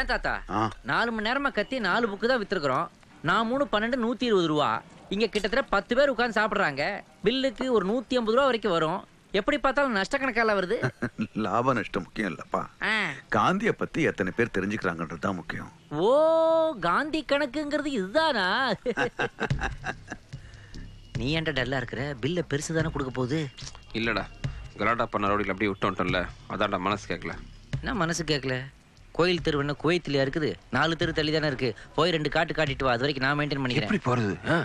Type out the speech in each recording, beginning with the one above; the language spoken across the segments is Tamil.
ஏன் தாத்தா ஆ நாலு மணி நேரமா கத்தி நாலு புக்கு தான் வித்துருக்குறோம் நான் மூணு பன்னெண்டு நூத்தி இருபது ரூபா இங்க கிட்டத்தட்ட பத்து பேர் உட்கார்ந்து சாப்பிடுறாங்க பில்லுக்கு ஒரு நூத்தி ஐம்பது ரூபா வரைக்கும் வரும் எப்படி பார்த்தாலும் நஷ்ட கணக்கால வருது லாப நஷ்டம் முக்கியம் இல்லப்பா ஆ. காந்திய பத்தி எத்தனை பேர் தெரிஞ்சுக்கிறாங்கன்றது தான் முக்கியம் ஓ காந்தி கணக்குங்கிறது இதுதானா நீ ஏன்டா டல்லா இருக்கிற பில்ல பெருசு தானே கொடுக்க போகுது இல்லடா கலாட்டா பண்ண ரவுடியில் அப்படியே விட்டு வந்துட்டோம்ல அதான்டா மனசு கேட்கல என்ன மனசு கேட்கல கோயில் தெரு என்ன கோயத்திலயா இருக்குது நாலு தெரு தள்ளி தானே இருக்கு போய் ரெண்டு காட்டு காட்டிட்டு வா அது வரைக்கும் நான் மெயின்டைன் பண்ணிக்கிறேன் எப்படி போறது ஆ?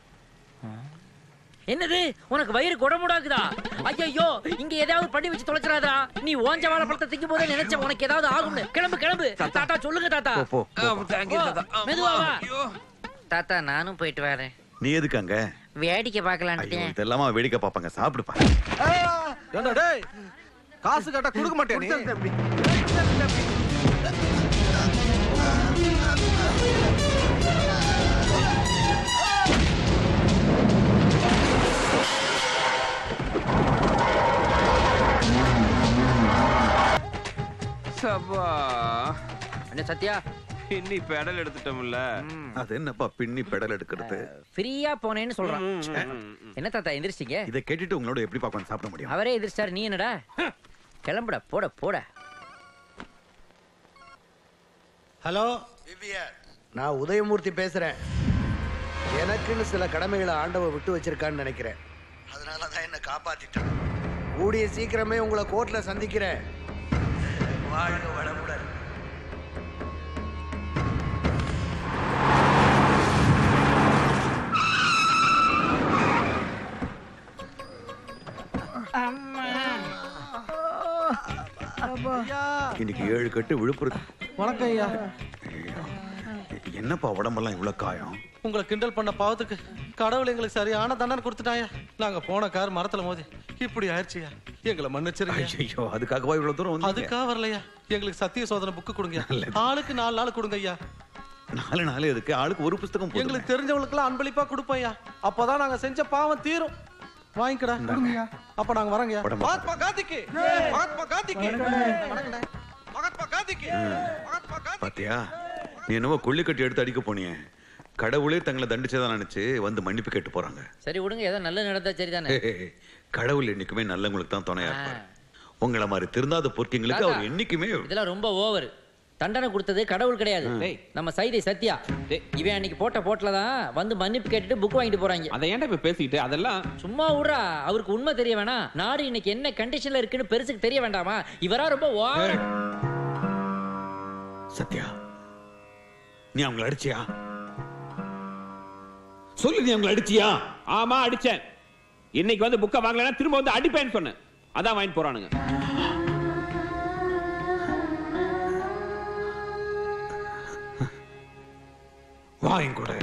என்னது உனக்கு வயிறு குடமுடாக்குதா ஐயோ இங்க ஏதாவது பண்ணி வச்சு தொலைச்சிடாதா நீ ஓஞ்ச வாழைப்பழத்தை திங்கும் போதே நினைச்ச உனக்கு ஏதாவது ஆகும்னு கிளம்பு கிளம்பு தாத்தா சொல்லுங்க தாத்தா போ ஆ, thank you, தாத்தா. ஓ, மெதுவா வா. ஐயோ. தாத்தா நானும் போயிட்டு வரேன் நீ எதுக்கு அங்க வேடிக்கை ஐயோ பார்க்கலான்ட்டு இதெல்லாமா வேடிக்கை பார்ப்பாங்க சாப்பிடுப்பா ஏண்டா டேய் காசு கேட்டா கொடுக்க மாட்டியா நீ சப்பா என்ன சத்யா இன்னி பெடல் எடுத்துட்டோம்ல அது என்னப்பா பின்னி பெடல் எடுக்கிறது ஃப்ரீயா போனேன்னு சொல்றான் என்ன தாத்தா எந்திரிச்சிங்க இதை கேட்டுட்டு உங்களோட எப்படி பார்க்கணும் சாப்பிட முடியும் அவரே எதிர்ச்சாரு நீ என்னடா கிளம்புடா போட போட ஹலோ நான் உதயமூர்த்தி பேசுறேன் எனக்குன்னு சில கடமைகளை ஆண்டவ விட்டு வச்சிருக்கான்னு நினைக்கிறேன் அதனால தான் என்ன காப்பாத்திட்டான் கூடிய சீக்கிரமே உங்களை கோர்ட்ல சந்திக்கிறேன் வாழ்க வளமுடன் இன்னைக்கு ஏழு கட்டு விழுப்புரம் வணக்கம் ஐயா என்னப்பா உடம்பெல்லாம் இவ்வளவு காயம் உங்களை கிண்டல் பண்ண பாவத்துக்கு கடவுள் எங்களுக்கு சரியான தண்டனை கொடுத்துட்டாயா நாங்க போன கார் மரத்துல மோதி இப்படி ஆயிடுச்சுயா எங்களை மன்னிச்சிருங்க ஐயோ அதுக்காகவா இவ்வளவு தூரம் வந்து அதுக்கா வரலையா எங்களுக்கு சத்திய சோதனை புக்கு கொடுங்க நல்லது. ஆளுக்கு நாலு நாள் கொடுங்க ஐயா நாலு நாள் எதுக்கு ஆளுக்கு ஒரு புஸ்தகம் போதுமே. எங்களுக்கு தெரிஞ்சவங்களுக்குலாம் அன்பளிப்பா கொடுப்போம்யா அப்பதான் நாங்க செஞ்ச பாவம் தீரும் வாங்கிக்கடா கொடுங்கய்யா அப்ப நாங்க வரோங்கய்யா உடம்பு மகாத்மா காந்திக்கு மகாத்மா காந்திக்கு வணக்கம்டா. மகாத்மா காந்திக்கு மகாத்மா காந்தி பாத்தியா நீ என்னவோ கொள்ளி கட்டி எடுத்து அடிக்க போனியே கடவுளே தங்களை தண்டிச்சதா நினைச்சு வந்து மன்னிப்பு கேட்டு போறாங்க சரி விடுங்க ஏதோ நல்லது நடந்தா சரிதானே கடவுள் என்னைக்குமே நல்லவங்களுக்கு தான் துணையா இருப்பார் உங்களை மாதிரி திருந்தாத பொறுக்கிங்களுக்கு அவர் என்னைக்குமே இதெல்லாம் ரொம்ப ஓவர் தண்டனை கொடுத்தது கடவுள் கிடையாது டேய். நம்ம சைதை சத்யா டேய். இவன் அன்னைக்கு போட்ட போட்டில தான் வந்து மன்னிப்பு கேட்டுட்டு புக் வாங்கிட்டு போறாங்க அதை ஏன்டா இப்ப பேசிக்கிட்டு அதெல்லாம் சும்மா விடுறா அவருக்கு உண்மை தெரிய வேணாம் நாடு இன்னைக்கு என்ன கண்டிஷன்ல இருக்குன்னு பெருசுக்கு தெரிய வேண்டாமா இவரா ரொம்ப ஓவர் சத்யா நீ அவங்கள அடிச்சியா சொல்லு நீ அவங்கள அடிச்சியா ஆமா அடிச்சேன் இன்னைக்கு வந்து புக்கை வாங்கலைன்னா திரும்ப வந்து அடிப்பேன்னு சொன்னேன் அதான் வாங்கிட்டு போறானுங்க வா என் கூட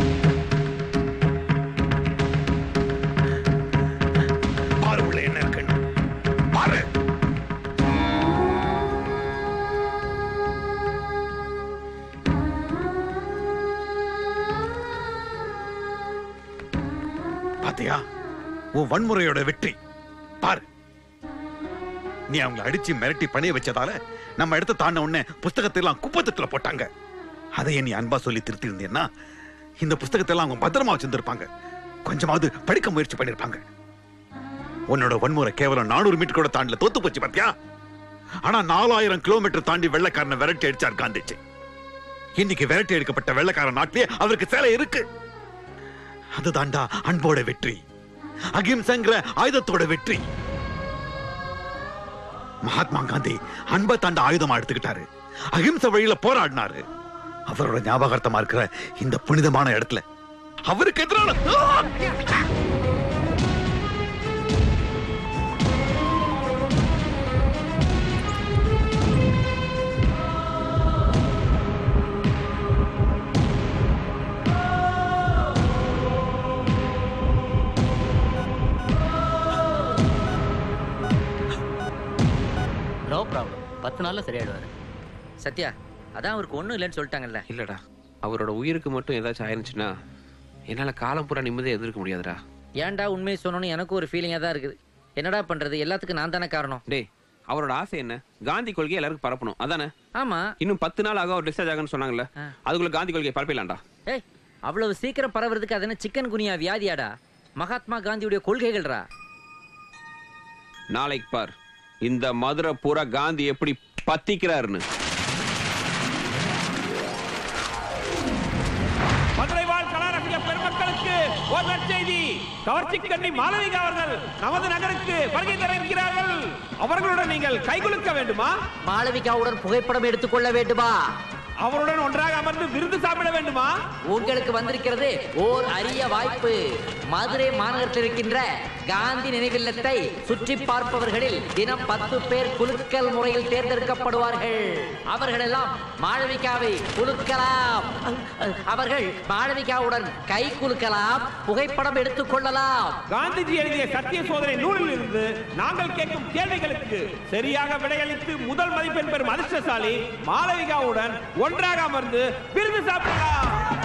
பாரு உள்ள என்ன இருக்குன்னு பாரு பாத்தியா உன் வன்முறையோட வெற்றி பாரு நீ அவங்களை அடிச்சு மிரட்டி பணிய வச்சதால நம்ம இடத்த தாண்ட உடனே புஸ்தகத்தை எல்லாம் குப்பத்தட்டுல போட்டாங்க அதையே நீ அன்பா சொல்லி திருத்தி இருந்தீன்னா இந்த புஸ்தகத்தை எல்லாம் அவங்க பத்திரமா வச்சிருந்திருப்பாங்க கொஞ்சமாவது படிக்க முயற்சி பண்ணிருப்பாங்க உன்னோட வன்முறை கேவலம் நானூறு மீட்டர் கூட தாண்டல தோத்து போச்சு பாத்தியா ஆனா நாலாயிரம் கிலோமீட்டர் தாண்டி வெள்ளைக்காரனை விரட்டி அடிச்சார் காந்திஜி இன்னைக்கு விரட்டி எடுக்கப்பட்ட வெள்ளைக்காரன் நாட்டிலே அவருக்கு சேலை இருக்கு அதுதான்டா அன்போட வெற்றி அகிம்சங்கிற ஆயுதத்தோட வெற்றி மகாத்மா காந்தி அன்பை தாண்ட ஆயுதமா எடுத்துக்கிட்டாரு அகிம்சை வழியில போராடினாரு அவரோட ஞாபகார்த்தமா இருக்கிற இந்த புனிதமான இடத்துல அவருக்கு எதிரான நோ ப்ராப்ளம் பத்து நாள்ல சரியாயிடுவாரு சத்யா அதான் அவருக்கு ஒண்ணும் இல்லைன்னு சொல்லிட்டாங்கல்ல இல்லடா அவரோட உயிருக்கு மட்டும் ஏதாச்சும் ஆயிருந்துச்சுன்னா என்னால காலம் பூரா நிம்மதியா எதிர்க்க முடியாதுடா ஏன்டா உண்மையை சொன்னோன்னு எனக்கு ஒரு ஃபீலிங்கா தான் இருக்குது என்னடா பண்றது எல்லாத்துக்கும் நான் தானே காரணம் டேய் அவரோட ஆசை என்ன காந்தி கொள்கையை எல்லாருக்கும் பரப்பணும் அதானே ஆமா இன்னும் பத்து நாள் ஆகும் அவர் டிஸ்சார்ஜ் ஆகும்னு சொன்னாங்கல்ல ஆ. அதுக்குள்ள காந்தி கொள்கையை பரப்பிடலாம்டா ஏய் அவ்வளவு சீக்கிரம் பரவுறதுக்கு அது என்ன சிக்கன் குனியா வியாதியாடா மகாத்மா காந்தியுடைய கொள்கைகள்ரா நாளைக்கு பார் இந்த மதுரை பூரா காந்தி எப்படி பத்திக்கிறாருன்னு மதுரை வாழ் கலாரசிக பெருமக்களுக்கு ஒரு நற்செய்தி கவர்ச்சி கண்ணி மாளவிகா அவர்கள் நமது நகருக்கு வருகை தர இருக்கிறார்கள் அவர்களுடன் நீங்கள் கைகுலுக்க வேண்டுமா மாளவிகாவுடன் புகைப்படம் எடுத்துக்கொள்ள வேண்டுமா அவருடன் ஒன்றாக அமர்ந்து விருந்து சாப்பிட வேண்டுமா உங்களுக்கு வந்திருக்கிறது ஓர் அரிய வாய்ப்பு மதுரை மாநகரத்தில் இருக்கின்ற காந்தி நினைவில்லத்தை சுற்றி பார்ப்பவர்களில் தினம் பத்து பேர் குலுக்கல் முறையில் தேர்ந்தெடுக்கப்படுவார்கள் அவர்கள் எல்லாம் மாளவிகாவை குலுக்கலாம் அவர்கள் மாளவிகாவுடன் கை குலுக்கலாம் புகைப்படம் எடுத்துக் கொள்ளலாம் காந்திஜி எழுதிய சத்திய சோதனை நூலில் இருந்து நாங்கள் கேட்கும் கேள்விகளுக்கு சரியாக விடையளித்து முதல் மதிப்பெண் பெறும் அதிர்ஷ்டசாலி மாளவிகாவுடன் ஒன்றாக அமர்ந்து விருது சாப்பிடலாம்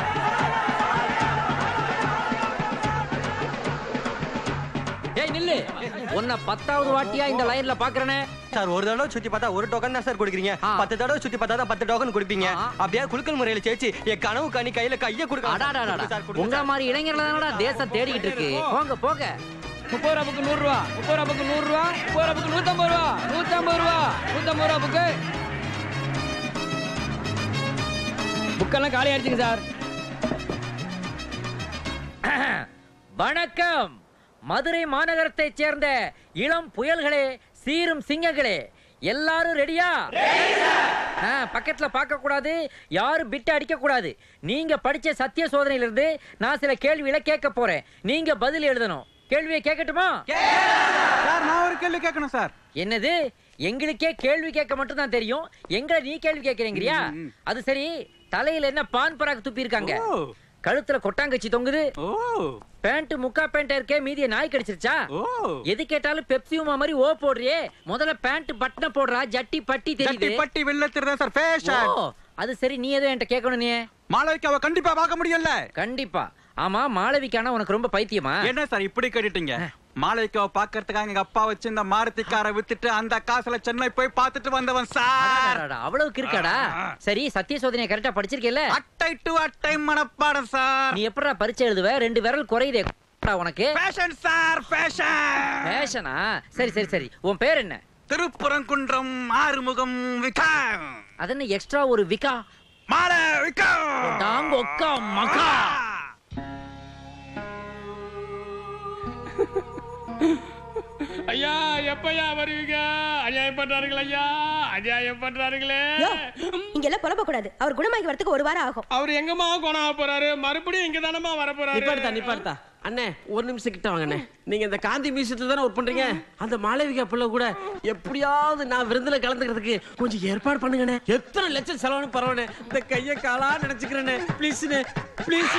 ஏய் நில்லு உன்னை பத்தாவது வாட்டியா இந்த லைன்ல பாக்குறேனே சார் ஒரு தடவை சுத்தி பார்த்தா ஒரு டோக்கன் தான் சார் கொடுக்குறீங்க ஆ. பத்து தடவை சுத்தி பார்த்தா தான் பத்து டோக்கன் கொடுப்பீங்க ஆ. அப்படியே குலுக்கல் முறையில ஜெயிச்சு என் கனவு கனி கையில கைய கொடுக்கலாம் சார். அடாடாடாடா கொடுங்க சார், கொடுங்க உங்க சார். மாதிரி இளைஞர்கள் தானடா தேசம் தேடிக்கிட்டு இருக்கு போங்க போங்க முப்பது ரூபா புக்கு நூறு ரூபா முப்பது ரூபா புக்கு நூறு ரூபா முப்பது ரூபா புக்கு நூத்தம்பது ரூபா நூத்தம்பது ரூபா நூத்தம்பது ரூபா புக்கு புக்கெல்லாம் காலி ஆயிடுச்சுங்க சார் வணக்கம் மதுரை மாநகரத்தைச் சேர்ந்த இளம் புயல்களே சீரும் சிங்கங்களே எல்லாரும் ரெடியா ஆ, பக்கத்துல பார்க்க கூடாது யாரும் பிட்டு அடிக்க கூடாது நீங்க படிச்ச சத்திய சோதனையில இருந்து நான் சில கேள்விகளை கேட்க போறேன் நீங்க பதில் எழுதணும் கேள்வியை கேட்கட்டுமா சார் நான் ஒரு கேள்வி கேட்கணும் சார் என்னது எங்களுக்கே கேள்வி கேட்க மட்டும் தான் தெரியும் எங்களை நீ கேள்வி கேட்கறீங்கறியா அது சரி தலையில என்ன பான் பராக் துப்பி இருக்காங்க ஓ. கழுத்துல கொட்டாங்கச்சி தொங்குது ஓ பேண்ட் முக்கா பேண்ட் இருக்கே மீதிய நாய் கடிச்சிருச்சா ஓ எது கேட்டாலும் பெப்சி உமா மாதிரி ஓ போடுறியே முதல்ல பேண்ட் பட்டனை போடுறா ஜட்டி பட்டி தெரியுது ஜட்டி பட்டி வெள்ளத்திருந்தா சார் ஃபேஷன் ஓ, அது சரி நீ எதுவும் என்கிட்ட கேட்கணும் நீ மாளவிகாவை கண்டிப்பா பார்க்க முடியல கண்டிப்பா ஆமா மாளவிக்கானா உனக்கு ரொம்ப பைத்தியமா என்ன சார் இப்படி கேட்டுட்டீங்க மாளவிகாவை பாக்குறதுக்காக எங்க அப்பா வச்சு இந்த மாருதி காரை வித்துட்டு அந்த காசுல சென்னை போய் பார்த்துட்டு வந்தவன் சார் அடடடடா, அவ்வளவுக்கு இருக்காடா சரி சத்திய சோதனையை கரெக்டா படிச்சிருக்கேல்ல அட்டை டு அட்டை மனப்பாடம் சார் நீ எப்படா பரீட்சை எழுதுவ ரெண்டு விரல் குறையுதே உனக்கு ஃபேஷன் சார் ஃபேஷன் ஃபேஷனா சரி சரி சரி உன் பேர் என்ன திருப்புறங்குன்றம் ஆறுமுகம் விகா அது என்ன எக்ஸ்ட்ரா ஒரு விகா மாலை விகா டாங் ஒக்கா மகா ஐயா எப்பயா வருவீங்க அநியாயம் பண்றாருங்களே ஐயா அநியாயம் பண்றாருங்களே யோ இங்க எல்லாம் புலம்ப கூடாது அவர் குணமாகி வரதுக்கு ஒரு வாரம் ஆகும் அவர் எங்கம்மா கோணாக போறாரு மறுபடியும் இங்க தானமா வர போறாரு நிப்பாடுதா நிப்பாடுதா அண்ணே ஒரு நிமிஷம் கிட்ட வாங்க அண்ணே நீங்க இந்த காந்தி மியூசியத்துல தானே ஒர்க் பண்றீங்க அந்த மாளவிகா பிள்ளை கூட எப்படியாவது நான் விருந்துல கலந்துக்கிறதுக்கு கொஞ்சம் ஏற்பாடு பண்ணுங்கண்ணே எத்தனை லட்சம் செலவுன்னு பரவாயில்ல இந்த கைய காலா நினைச்சுக்கிறேன்னு ப்ளீஸ்ண்ணே ப்ளீஸ்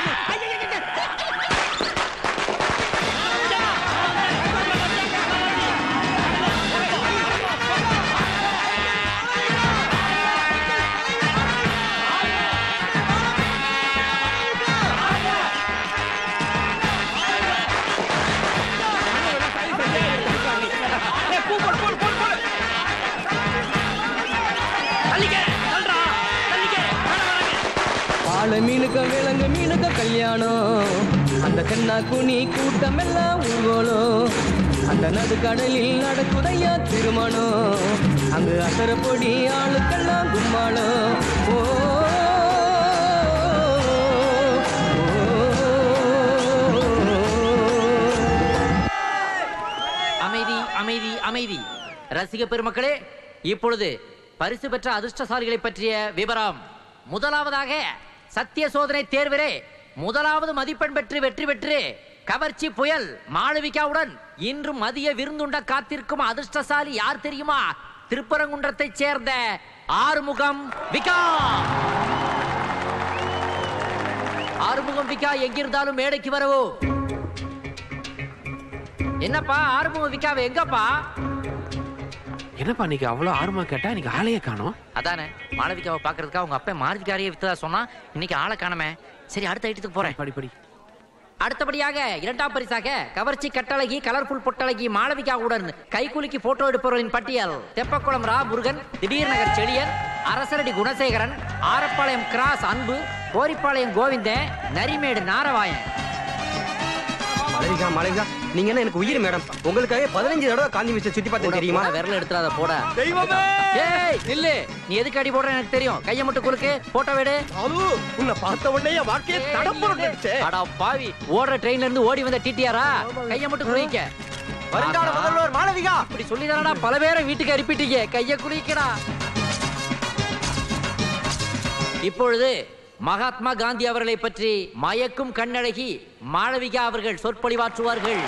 பால மீனுக்க விலங்க மீனுக்க கல்யாணம் அந்த கண்ணா குனி கூட்டம் எல்லாம் ஊர்வலம் அந்த நடுக்கடலில் நடக்குதையா திருமணம் அங்கு அசர பொடி ஆளுக்கெல்லாம் கும்மாளம் ஓ அமைதி அமைதி அமைதி ரசிக பெருமக்களே இப்பொழுது பரிசு பெற்ற அதிர்ஷ்டசாலிகளை பற்றிய விவரம் முதலாவதாக சத்திய சோதனை தேர்விலே முதலாவது மதிப்பெண் பெற்று வெற்றி பெற்று கவர்ச்சி புயல் மாளவிகாவுடன் இன்று மதிய விருந்துண்ட காத்திருக்கும் அதிர்ஷ்டசாலி யார் தெரியுமா திருப்பரங்குன்றத்தைச் சேர்ந்த ஆறுமுகம் விகா ஆறுமுகம் விகா எங்கிருந்தாலும் மேடைக்கு வரவும் என்னப்பா ஆறுமுகம் விக்காவ எங்கப்பா என்னப்பா இன்னைக்கு அவ்வளவு ஆர்வமா கேட்டா இன்னைக்கு ஆளையே காணோம் அதானே மாளவிகாவை பாக்குறதுக்காக உங்க அப்பா மாருதிக்காரையே வித்ததா சொன்னா இன்னைக்கு ஆளை காணமே சரி அடுத்த ஐட்டத்துக்கு போறேன் படி படி அடுத்தபடியாக இரண்டாம் பரிசாக கவர்ச்சி கட்டழகி கலர்ஃபுல் பொட்டழகி மாளவிகாவுடன் கைகுலுக்கி போட்டோ எடுப்பவர்களின் பட்டியல் தெப்பக்குளம் ரா முருகன் திடீர் நகர் செழியன் அரசரடி குணசேகரன் ஆரப்பாளையம் கிராஸ் அன்பு கோரிப்பாளையம் கோவிந்தன் நரிமேடு நாரவாயன் மலைவிகா மலைவிகா நீங்க என்ன எனக்கு உயிர் மேடம் உங்களுக்காக பதினஞ்சு தடவை காந்தி மிஸ்டர் சுத்தி பார்த்தேன் தெரியுமா போடா, விரல் எடுத்துறாத போட தெய்வமே ஏய் நில்லு நீ எதுக்கு அடி போடுற எனக்கு தெரியும் கைய மட்டும் குலுக்கு போட்டோ எடு அலு உன்னை பார்த்த உடனே என் வாழ்க்கையை தடப்புறந்துடுச்சே அடா பாவி ஓடுற ட்ரெயின்ல இருந்து ஓடி வந்த டிடிஆரா கைய மட்டும் குளிக்க வருங்கால முதல்வர் மாளவிகா இப்படி சொல்லி தானடா பல பேரை வீட்டுக்கு அனுப்பிட்டீங்க கைய குளிக்கடா இப்பொழுது மகாத்மா காந்தி அவர்களை பற்றி மயக்கும் கண்ணழகி மாளவிகா அவர்கள் சொற்பொழிவாற்றுவார்கள்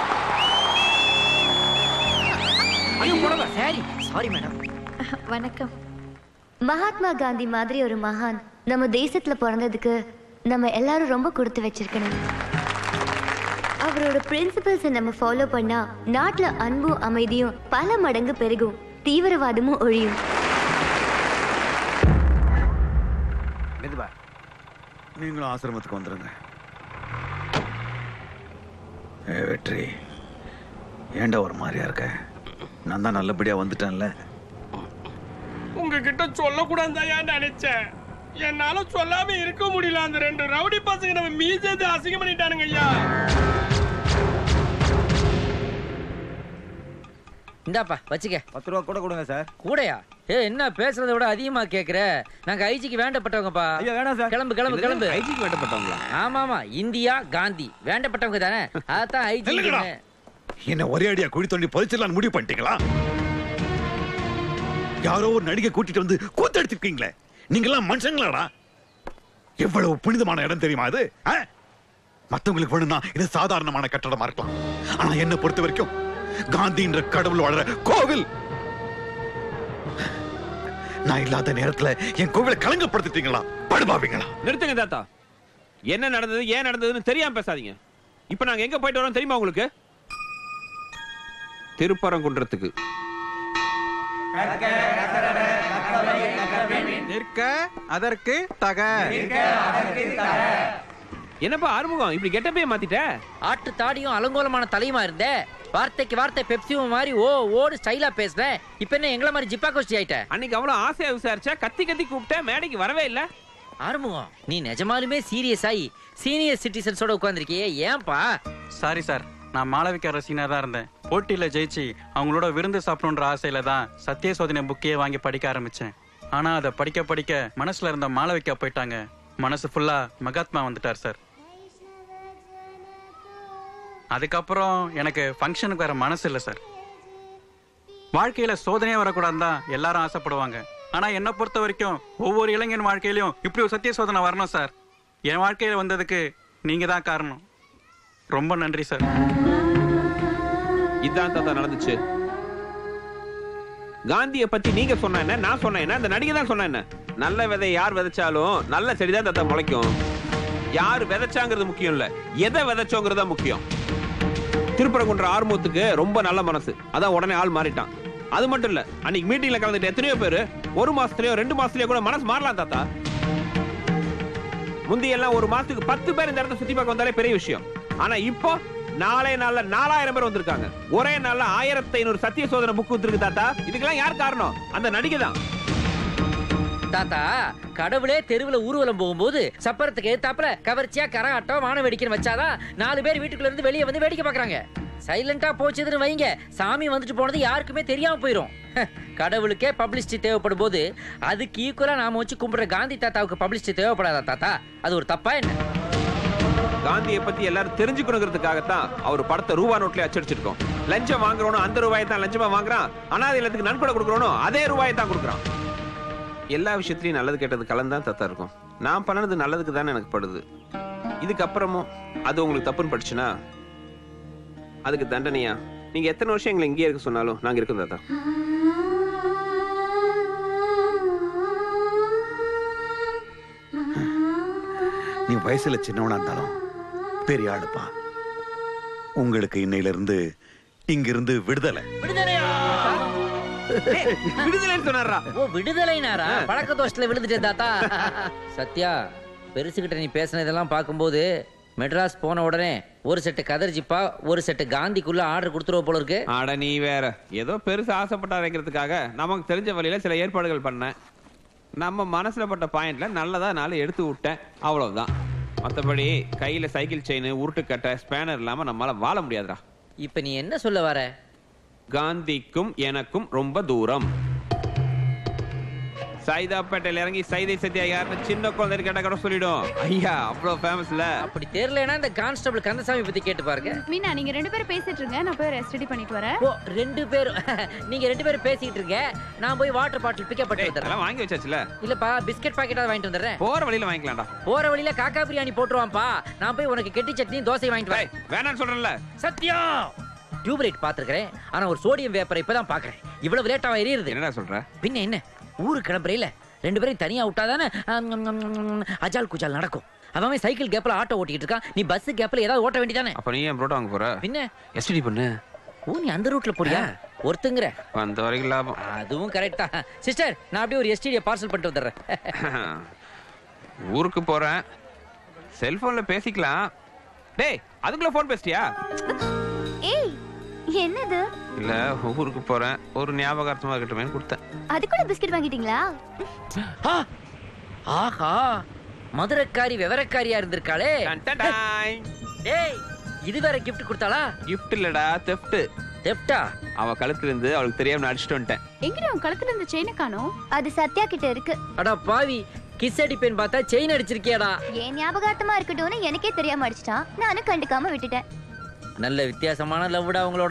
ஐயோ புடவை சாரி சாரி மேடம் வணக்கம் மகாத்மா காந்தி மாதிரி ஒரு மகான் நம்ம தேசத்துல பிறந்ததுக்கு நம்ம எல்லாரும் ரொம்ப கொடுத்து வச்சிருக்கணும் அவரோட பிரின்சிபல்ஸை நம்ம ஃபாலோ பண்ணா நாட்டுல அன்பும் அமைதியும் பல மடங்கு பெருகும் தீவிரவாதமும் ஒழியும் மெதுவா நீங்களும் ஆசிரமத்துக்கு வந்துருங்க ஏ வெற்றி ஏன்டா ஒரு மாதிரியா இருக்க நான் தான் நல்லபடியா வந்துட்டேன்ல உங்ககிட்ட சொல்லக்கூடாதுயா நினைச்சேன் என்னால சொல்லாம இருக்க முடியல அந்த ரெண்டு ரவுடி பசங்க நம்ம மீசத்தை அசிங்கம் பண்ணிட்டானுங்க ஐயா இந்தாப்பா வச்சுக்க பத்து ரூபா கூட கொடுங்க சார் கூடையா ஏ என்ன பேசுறதை விட அதிகமா கேக்குற நாங்க ஐஜிக்கு வேண்டப்பட்டவங்கப்பா ஐயா வேணாம் சார் கிளம்பு கிளம்பு கிளம்பு ஐஜிக்கு வேண்டப்பட்டவங்களா ஆமா ஆமா இந்தியா காந்தி வேண்டப்பட்டவங்க தானே அதான் ஐஜி நில்லுங்கடா. என்ன ஒரே அடியா குழி தோண்டி புதைச்சிடலாம்னு முடிவு பண்ணிட்டீங்களா யாரோ ஒரு நடிகை கூட்டிட்டு வந்து கூத்தடிச்சிருக்கீங்களே நீங்கெல்லாம் மனுஷங்களாடா எவ்வளவு புனிதமான இடம் தெரியுமா அது ஆ? மத்தவங்களுக்கு வேணும்னா இது சாதாரணமான கட்டடமா இருக்கலாம் ஆனா என்ன பொறுத்த வரைக்கும் காந்தின்ற கடவுள் வளர கோவில் நான் இல்லாத நேரத்துல என் கோவிலை கலங்கப்படுத்திட்டீங்களா படுபாவீங்களா நிறுத்துங்க தாத்தா என்ன நடந்தது ஏன் நடந்ததுன்னு தெரியாம பேசாதீங்க இப்ப நாங்க எங்க போயிட்டு வரோம் தெரியுமா உங்களுக்கு திருப்பரங்குன்றத்துக்கு நிற்க அதற்கு தக என்னப்பா ஆறுமுகம் இப்படி கெட்டப்பே மாத்திட்ட ஆட்டு தாடியும் அலங்கோலமான தலையுமா இருந்த வார்த்தைக்கு வார்த்தை பெப்சியும் மாதிரி ஓ ஓடு ஸ்டைலா பேசுறேன் இப்ப என்ன எங்கள மாதிரி ஜிப்பா கோஷ்டி ஆயிட்ட அன்னைக்கு அவ்வளவு ஆசையா விசாரிச்சா கத்தி கத்தி கூப்பிட்ட மேடைக்கு வரவே இல்ல ஆறுமுகம் நீ நிஜமாலுமே சீரியஸ் ஆகி சீனியர் சிட்டிசன்ஸோட உட்கார்ந்திருக்கியே ஏன்பா சாரி சார் நான் மாளவிகா ரசிகனாக தான் இருந்தேன் போட்டியில் ஜெயிச்சு அவங்களோட விருந்து சாப்பிடணுன்ற ஆசையில தான் சத்திய சோதனை புக்கையே வாங்கி படிக்க ஆரம்பிச்சேன் ஆனா அதை படிக்க படிக்க மனசுல இருந்த மாளவிகா போயிட்டாங்க மனசு ஃபுல்லா மகாத்மா வந்துட்டார் சார் அதுக்கப்புறம் எனக்கு ஃபங்க்ஷனுக்கு வேற மனசு இல்லை சார் வாழ்க்கையில சோதனையே வரக்கூடாதுன்னு தான் எல்லாரும் ஆசைப்படுவாங்க ஆனா என்னை பொறுத்த வரைக்கும் ஒவ்வொரு இளைஞன் வாழ்க்கையிலயும் இப்படி ஒரு சத்திய சோதனை வரணும் சார் என் வாழ்க்கையில வந்ததுக்கு நீங்க தான் காரணம் ரொம்ப நன்றி சார் இதான் தாத்தா நடந்துச்சு காந்திய பத்தி நீங்க சொன்ன என்ன நான் சொன்னேன் என்ன அந்த நடிகை தான் சொன்ன என்ன நல்ல விதை யார் விதைச்சாலும் நல்ல செடி தான் தாத்தா முளைக்கும் யார் விதைச்சாங்கிறது முக்கியம் இல்ல எதை விதைச்சோங்கிறது தான் முக்கியம் திருப்பரங்குன்ற ஆர்மூத்துக்கு ரொம்ப நல்ல மனசு அதான் உடனே ஆள் மாறிட்டான் அது மட்டும் இல்ல அன்னைக்கு மீட்டிங்ல கலந்துட்டு எத்தனையோ பேரு ஒரு மாசத்துலயோ ரெண்டு மாசத்துலயோ கூட மனசு மாறலாம் தாத்தா முந்தியெல்லாம் ஒரு மாசத்துக்கு பத்து பேர் இந்த இடத்த சுத்தி பார்க்க வந்தாலே பெரிய விஷயம் ஆனா இப்போ நாளே நாள்ல நாலாயிரம் பேர் வந்திருக்காங்க ஒரே நாள்ல ஆயிரத்தி ஐநூறு சத்திய சோதனை புக் வந்துருக்கு தாத்தா இதுக்கெல்லாம் யார் காரணம் அந்த நடிகை தான் தாத்தா கடவுளே தெருவுல ஊர்வலம் போகும்போது சப்பரத்துக்கு எதிர்த்தாப்புல கவர்ச்சியா கரகாட்டம் வான வேடிக்கைன்னு வச்சாதான் நாலு பேர் வீட்டுக்குள்ள இருந்து வெளியே வந்து வேடிக்கை பாக்குறாங்க சைலண்டா போச்சுதுன்னு வைங்க சாமி வந்துட்டு போனது யாருக்குமே தெரியாம போயிரும் கடவுளுக்கே பப்ளிசிட்டி தேவைப்படும் போது அதுக்கு ஈக்குவலா நாம வச்சு கும்பிடுற காந்தி தாத்தாவுக்கு பப்ளிசிட்டி தேவைப்படாதா தாத்தா அது ஒரு தப்பா என்ன காந்தியை பத்தி எல்லாரும் தெரிஞ்சுக்கணுங்கிறதுக்காகத்தான் அவர் படத்தை ரூபா நோட்ல அச்சடிச்சிருக்கோம் லஞ்சம் வாங்குறவனும் அந்த ரூபாயை தான் லஞ்சமா வாங்குறான் அனாதை இல்லத்துக்கு நன்கொடை கொடுக்குறவனும் அதே ரூபாயை தான் கொடுக்குறான் எல்லா விஷயத்திலயும் நல்லது கெட்டது கலந்தான் தத்தா இருக்கும் நான் பண்ணது நல்லதுக்கு தானே எனக்கு படுது இதுக்கப்புறமும் அது உங்களுக்கு தப்புன்னு பட்டுச்சுன்னா அதுக்கு தண்டனையா நீங்க எத்தனை வருஷம் எங்களை இங்கேயே இருக்க சொன்னாலும் நாங்க இருக்கோம் தாத்தா நீ வயசுல சின்னவனா இருந்தாலும் பெரிய ஆளுப்பா உங்களுக்கு இன்னையில இருந்து இங்கிருந்து விடுதலை விடுதலைன்னு சொன்னாரா ஓ விடுதலைனாரா பழக்க தோஷத்துல விழுந்துட்டேன் தாத்தா சத்யா பெருசுகிட்ட நீ பேசுனதெல்லாம் பார்க்கும்போது மெட்ராஸ் போன உடனே ஒரு செட்டு கதர் ஜிப்பா ஒரு செட்டு காந்திக்குள்ள ஆர்டர் கொடுத்துருவ போல இருக்கு ஆட நீ வேற ஏதோ பெருசு ஆசைப்பட்டாருங்கிறதுக்காக நமக்கு தெரிஞ்ச வழியில சில ஏற்பாடுகள் பண்ணேன் நம்ம மனசுல பட்ட பாயிண்ட்ல நல்லதா நாலு எடுத்து விட்டேன் அவ்வளவுதான் மற்றபடி கையில சைக்கிள் செயின் உருட்டுக்கட்டை ஸ்பேனர் இல்லாம நம்மளால வாழ முடியாதுடா இப்ப நீ என்ன சொல்ல வர காந்திக்கும் எனக்கும் ரொம்ப தூரம் சைதாப்பேட்டையில இறங்கி சைதை சத்யா யாருன்னு சின்ன குழந்தை கேட்டா கூட சொல்லிடும் ஐயா அவ்வளவு ஃபேமஸ்ல அப்படி தெரியலனா இந்த கான்ஸ்டபிள் கந்தசாமி பத்தி கேட்டு பாருங்க மீனா நீங்க ரெண்டு பேரும் பேசிட்டு இருங்க நான் போய் ரெஸ்ட் பண்ணிட்டு வரேன் ஓ ரெண்டு பேரும் நீங்க ரெண்டு பேரும் பேசிட்டு இருங்க நான் போய் வாட்டர் பாட்டில் பிக்கப் பண்ணி வந்துடுறேன் அதெல்லாம் வாங்கி வச்சாச்சுல இல்லப்பா பிஸ்கட் பாக்கெட்டா வாங்கிட்டு வந்துடுறேன் போற வழியில வாங்கிக்கலாம்டா போற வழியில காக்கா பிரியாணி போட்டுருவான்ப்பா நான் போய் உனக்கு கெட்டி சட்னி தோசை வாங்கிட்டு வரேன் வேணாம்னு சொல்றேன்ல சத்தியம் டியூப்லைட் பாத்துருக்கேன் ஆனா ஒரு சோடியம் வேப்பரை இப்பதான் பாக்குறேன் இவ்வளவு லேட்டாவா எரியுது என்னடா சொல்ற பின்ன என்ன ஊரு கிளம்புறையில ரெண்டு பேரும் தனியா விட்டாதானே ஆம், ஆம், ஆம், ஆம், அஜால் குஜால் நடக்கும் அவன் சைக்கிள் கேப்ல ஆட்டோ ஓட்டிட்டு இருக்கான் நீ பஸ் கேப்ல ஏதாவது ஓட்ட வேண்டியதானே அப்ப நீ ஏன் புரோட்டா வாங்க போற பின்ன எஸ்டிடி பண்ணு ஓ நீ அந்த ரூட்ல போறியா ஒருத்தங்கிற வந்த வரைக்கும் லாபம் அதுவும் கரெக்ட் தான் சிஸ்டர் நான் அப்படியே ஒரு எஸ்டிடியை பார்சல் பண்ணிட்டு வந்துடுறேன் ஊருக்கு போறேன் செல்போன்ல பேசிக்கலாம் டேய் அதுக்குள்ள போன் பேசிட்டியா ஏய் என்னது இல்ல ஊருக்கு போறேன் ஒரு ஞாபகார்த்தமா இருக்கட்டுமே கொடுத்தேன் அது கூட பிஸ்கட் வாங்கிட்டீங்களா ஆஹா மதுரக்காரி விவரக்காரியா இருந்திருக்காளே ஏய் இது வேற கிஃப்ட் கொடுத்தாளா கிஃப்ட் இல்லடா தெஃப்ட் தெஃப்டா அவ கழுத்துல இருந்து அவளுக்கு தெரியாம நான் அடிச்சுட்டு வந்துட்டேன் எங்கடி உன் கழுத்துல இந்த செயினை காணோம் அது சத்யா கிட்ட இருக்கு அடா பாவி கிஸ் அடிப்பேன் பார்த்தா செயின் அடிச்சிருக்கியாடா ஏன் ஞாபகார்த்தமா இருக்கட்டும்னு எனக்கே தெரியாம அடிச்சிட்டான் நானும் கண்டுக்காம விட்டுட்டேன் நல்ல வித்தியாசமான லவ்டா உங்களோட